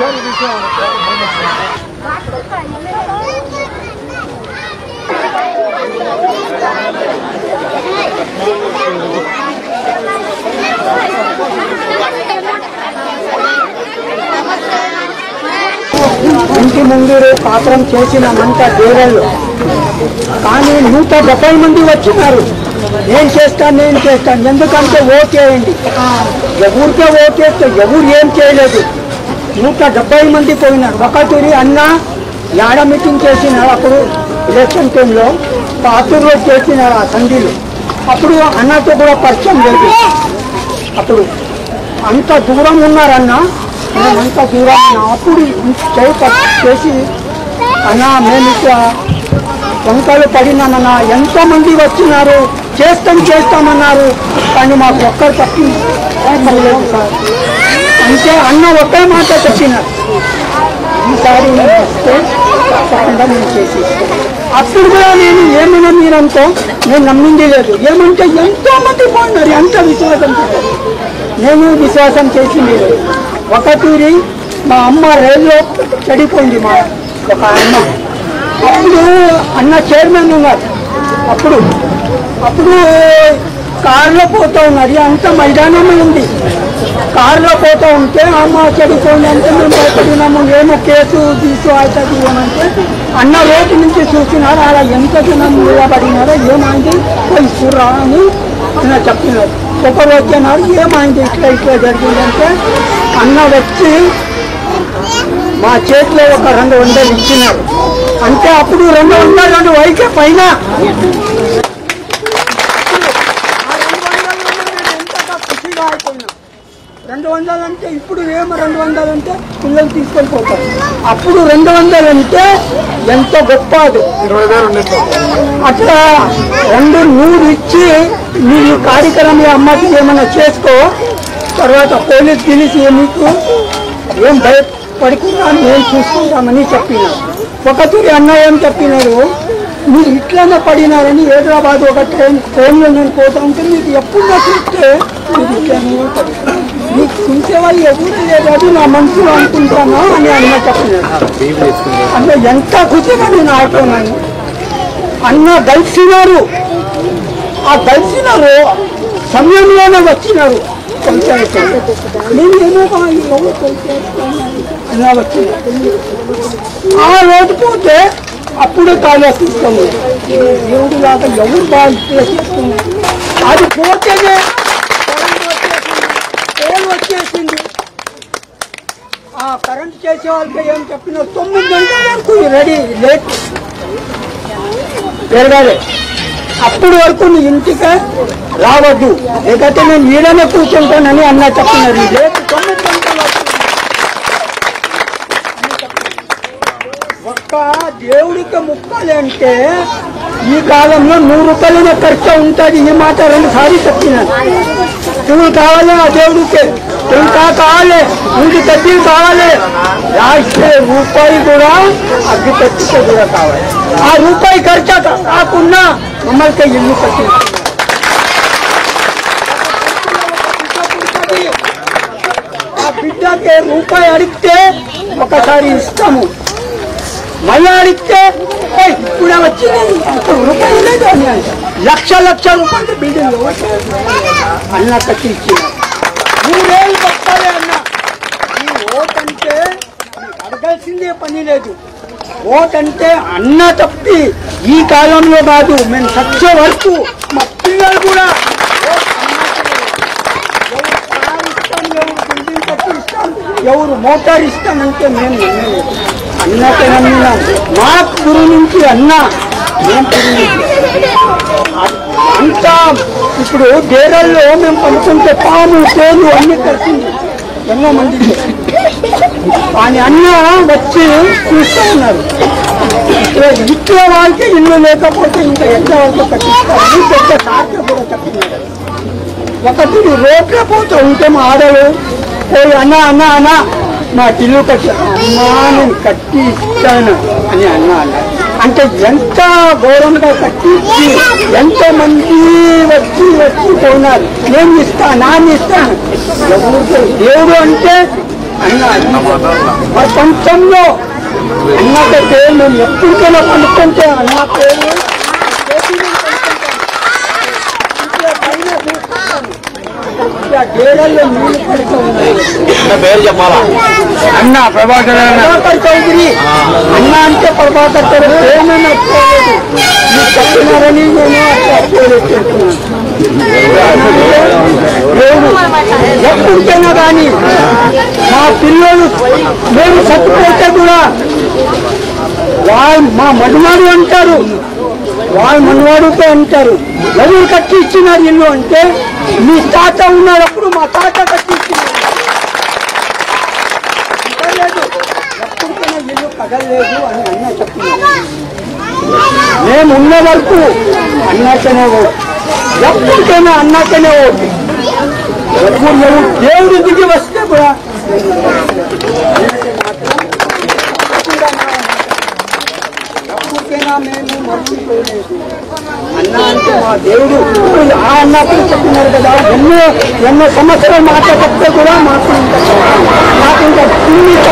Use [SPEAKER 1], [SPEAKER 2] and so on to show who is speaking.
[SPEAKER 1] ఇంటి ముందు పాత్రం చేసినామంట దేవళ్ళు కానీ నూట డెబ్బై మంది వచ్చినారు నేను చేస్తాను నేను చేస్తాను ఎందుకంటే ఓకేయండి ఎవరికే ఓకేస్తే ఎవరు ఏం చేయలేదు నూట డెబ్బై మంది పోయినారు ఒకటిరి అన్న యాడ మీటింగ్ చేసినారు అప్పుడు ఎలక్షన్ టైంలో పాతూరులో చేసినారు ఆ సంధిలో అప్పుడు అన్నతో కూడా పరిచయం లేదు అప్పుడు అంత దూరం ఉన్నారన్న మేము అంత దూరం ఉన్నాం. అప్పుడు చేయి పట్టి చేసి అన్న మేము ఇట్లా వంకలు పడినామన్న ఎంతో మంది వచ్చినారు చేస్తాం చేస్తామన్నారు కానీ మాకు ఒక్కరు తప్పి లేదు సార్ అంటే అన్న ఒకే మాట చెప్పినారు ఈసారి నేను వస్తే తప్పకుండా నేను చేసి అప్పుడు కూడా నేను ఏమైనా మీరంతో నేను నమ్మింది లేదు ఏమంటే ఎంతో మంది పోయినారు ఎంత విశ్వాసం చేశారు నేను విశ్వాసం చేసింది లేదు ఒక తూరి మా అమ్మ రైల్లో చెడిపోయింది మా ఒక అమ్మ అప్పుడు అన్న చైర్మన్ ఉన్నారు అప్పుడు అప్పుడు కారులో పోతా ఉన్నారు అంత మైదానమే ఉంది కారులో పోతా ఉంటే అమ్మ చెడిపోయింది అంటే మేము భయపడినాము ఏమో కేసు తీసు అవుతుంది ఏమంటే అన్న రోడ్డు నుంచి చూసినారు అలా ఎంత జనం నిలబడినారో ఏమైంది పోయి చూడరా అని అన్న చెప్పినారు ఒకరు వచ్చినారు ఏమైంది ఇట్లా ఇట్లా జరిగిందంటే అన్న వచ్చి మా చేతిలో ఒక రెండు వందలు ఇచ్చినారు అంటే అప్పుడు రెండు వందలు రెండు వైకే పైన రెండు వందలు అంటే ఇప్పుడు ఏమో రెండు వందలు అంటే పిల్లలు తీసుకొని పోతారు అప్పుడు రెండు వందలు అంటే ఎంతో గొప్ప అది అట్లా రెండు నూరు ఇచ్చి నీ ఈ కార్యక్రమం ఈ అమ్మకి ఏమైనా చేసుకో తర్వాత పోలీస్ గిలీస్ నీకు ఏం భయపడకుండా మేము చూసుకుంటామని చెప్పినారు ఒక తూరి అన్న ఏం చెప్పినారు మీరు ఇట్లానే పడినారని హైదరాబాద్ ఒక ట్రైన్ ట్రైన్లో నేను పోతా ఉంటే మీకు ఎప్పుడో చూస్తే మీరు ఇట్లానే పడినారు. మీకు చూసేవాళ్ళు ఎవరు లేదు అది నా మనసులో అనుకుంటాను అని అన్న చెప్పినారు అంటే ఎంత ఖుషిగా నేను ఆడుతున్నాను అన్న కలిసినారు ఆ కలిసినారు సమయంలోనే వచ్చినారు పంచాయతీ నేను ఏమో కాదు, ఎవరు పంచాయతీ అలా వచ్చినారు ఆ రోజు పోతే అప్పుడే కాలు తీసుకోండి దేవుడు లాగా ఎవరు బాగా చేసుకున్నారు అది పోతేనే పోల్ వచ్చేసింది ఆ కరెంట్ చేసే వాళ్ళకి ఏం చెప్పిన తొమ్మిది గంటల వరకు రెడీ లేట్ పెరగాలి అప్పుడు వరకు నీ ఇంటికి రావద్దు లేకపోతే నేను ఈడనే కూర్చుంటానని అన్న చెప్పినారు లేట్ తొమ్మిది గంటల వరకు ఒక్క దేవుడికి ముక్కాలి అంటే ఈ కాలంలో నూరు రూపాయలైన ఖర్చు ఉంటుంది ఈ మాట రెండు సార్లు చెప్పినాను నువ్వు కావాలి ఆ దేవుడికి ఇంకా కావాలి ఇంటి తగ్గి కావాలి రాసే రూపాయి కూడా అగ్గి తగ్గితే కూడా కావాలి ఆ రూపాయి ఖర్చు కాకుండా మమ్మల్ని ఇల్లు కట్టింది ఆ బిడ్డకి రూపాయి అడిగితే ఒకసారి ఇస్తాము మళ్ళీ అడిగితే "ఏయ్, ఇప్పుడే వచ్చింది ఇప్పుడు రూపాయి లేదు అని అంట. లక్ష లక్ష రూపాయలు బిల్డింగ్ అన్న కట్టి ఇచ్చిన మూడేళ్ళు పట్టాలి అన్న ఈ ఓట్ అంటే నీకు అడగాల్సిందే పని లేదు ఓట్ అంటే అన్న తప్పి ఈ కాలంలో కాదు మేము సచ్చే వరకు మా పిల్లలు కూడా ఓట్ అన్నకే ఎవరు కారు ఇస్తాం ఎవరు బిల్డింగ్ కట్టి ఇస్తాం ఎవరు మోటార్ ఇస్తామంటే మేము నమ్మలేదు అన్నకే నమ్మినాం మా గురు నుంచి అన్న మేము గురు నుంచి అంతా ఇప్పుడు డేరల్లో మేము పడుతుంటే పాము తేలు అన్ని కలిసింది ఎన్నో మంది కానీ అన్న వచ్చి చూస్తూ ఉన్నారు ఇట్లా ఇట్లా వాళ్ళకి ఇల్లు లేకపోతే ఇంకా ఎంత వరకు కట్టిస్తారని పెద్ద డాక్టర్ కూడా చెప్తున్నారు ఒకటి రోడ్ల పోతూ ఉంటే మా ఆడలు పోయి అన్న అన్న అన్న మా ఇల్లు కట్టి అమ్మా నేను కట్టి ఇస్తాను అని అన్న అన్నారు అంటే ఎంత గౌరవంగా కట్టి ఇచ్చి ఎంతో మంది వచ్చి వచ్చి పోయినారు నేను ఇస్తాను నాన్న ఇస్తాను ఎవరికి దేవుడు అంటే అన్న ప్రపంచంలో అన్నకైతే మేము ఎప్పటికైనా పనుకుంటే అన్న పేరు డేరల్లో నీళ్లు పడుతూ ఉన్నాయి
[SPEAKER 2] పేరు చెప్పాలా
[SPEAKER 3] అన్న ప్రభాకర్ అన్న
[SPEAKER 1] ప్రభాకర్ చౌదరి అన్న అంటే ప్రభాకర్ చౌదరి ప్రేమ నచ్చుకోలేదు మీరు చెప్పినారని నేను అట్లా పేరు లేదు ఎప్పటికైనా కానీ మా పిల్లలు మేము చచ్చిపోతే కూడా వాళ్ళు మా మనువాడు అంటారు వాళ్ళు మనవాడుతో అంటారు ఎవరు కట్టి ఇచ్చినారు ఇల్లు అంటే మీ తాత ఉన్నప్పుడు మా తాత కట్టి ఇచ్చినారు పగలేదు ఎప్పటికైనా ఇల్లు పగలేదు అని అన్న చెప్తున్నారు మేము ఉన్న వరకు అన్నాకనే ఓటు ఎప్పటికైనా అన్నాకనే ఓటు ఎప్పుడు ఎవరు దేవుడి దిగి వస్తే కూడా ఎప్పటికైనా మేము మర్చిపోలేదు అన్న అంటే మా దేవుడు ఇప్పుడు ఆ అన్నప్పుడు చెప్పినారు కదా ఎన్నో ఎన్నో సంవత్సరాలు మాట చెప్తే కూడా మాకు ఇంకా మాకు ఇంకా తిండి